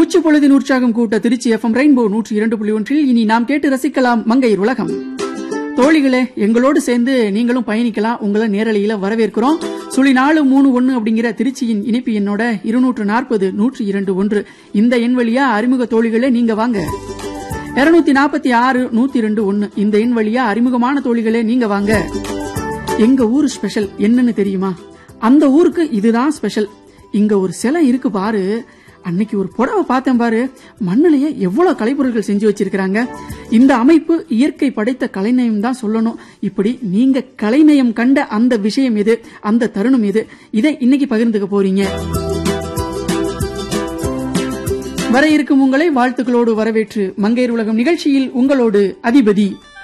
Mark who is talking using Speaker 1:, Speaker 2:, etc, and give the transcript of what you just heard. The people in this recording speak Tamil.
Speaker 1: உச்சி பொழுதின் உற்சாகம் கூட்ட திருச்சி எஃப்எம் ரெயின்போ நூற்றி இரண்டு புள்ளி ஒன்றில் இனி நாம் கேட்டு ரசிக்கலாம் மங்கையர் உலகம் தோழிகளே எங்களோடு சேர்ந்து நீங்களும் பயணிக்கலாம் உங்களை நேரலையில வரவேற்கிறோம் சுழி நாலு மூணு ஒன்னு அப்படிங்கிற திருச்சியின் இணைப்பு எண்ணோட இருநூற்று நாற்பது நூற்றி இரண்டு ஒன்று இந்த எண் வழியா அறிமுக தோழிகளே நீங்க வாங்க இருநூத்தி நாற்பத்தி ஆறு நூத்தி ரெண்டு ஒன்னு இந்த எண் வழியா அறிமுகமான தோழிகளே நீங்க வாங்க எங்க ஊர் ஸ்பெஷல் என்னன்னு தெரியுமா அந்த ஊருக்கு இதுதான் ஸ்பெஷல் இங்க ஒரு சிலை இருக்கு பாரு அன்னைக்கு ஒரு புடவை பார்த்தேன் பாரு மண்ணிலேயே எவ்வளவு கலைப்பொருட்கள் செஞ்சு வச்சிருக்காங்க இந்த அமைப்பு இயற்கை படைத்த கலைநயம் தான் சொல்லணும் இப்படி நீங்க கலைநயம் கண்ட அந்த விஷயம் எது அந்த தருணம் எது இதை இன்னைக்கு பகிர்ந்துக்க போறீங்க வர இருக்கும் உங்களை வாழ்த்துக்களோடு வரவேற்று மங்கையர் உலகம் நிகழ்ச்சியில் உங்களோடு அதிபதி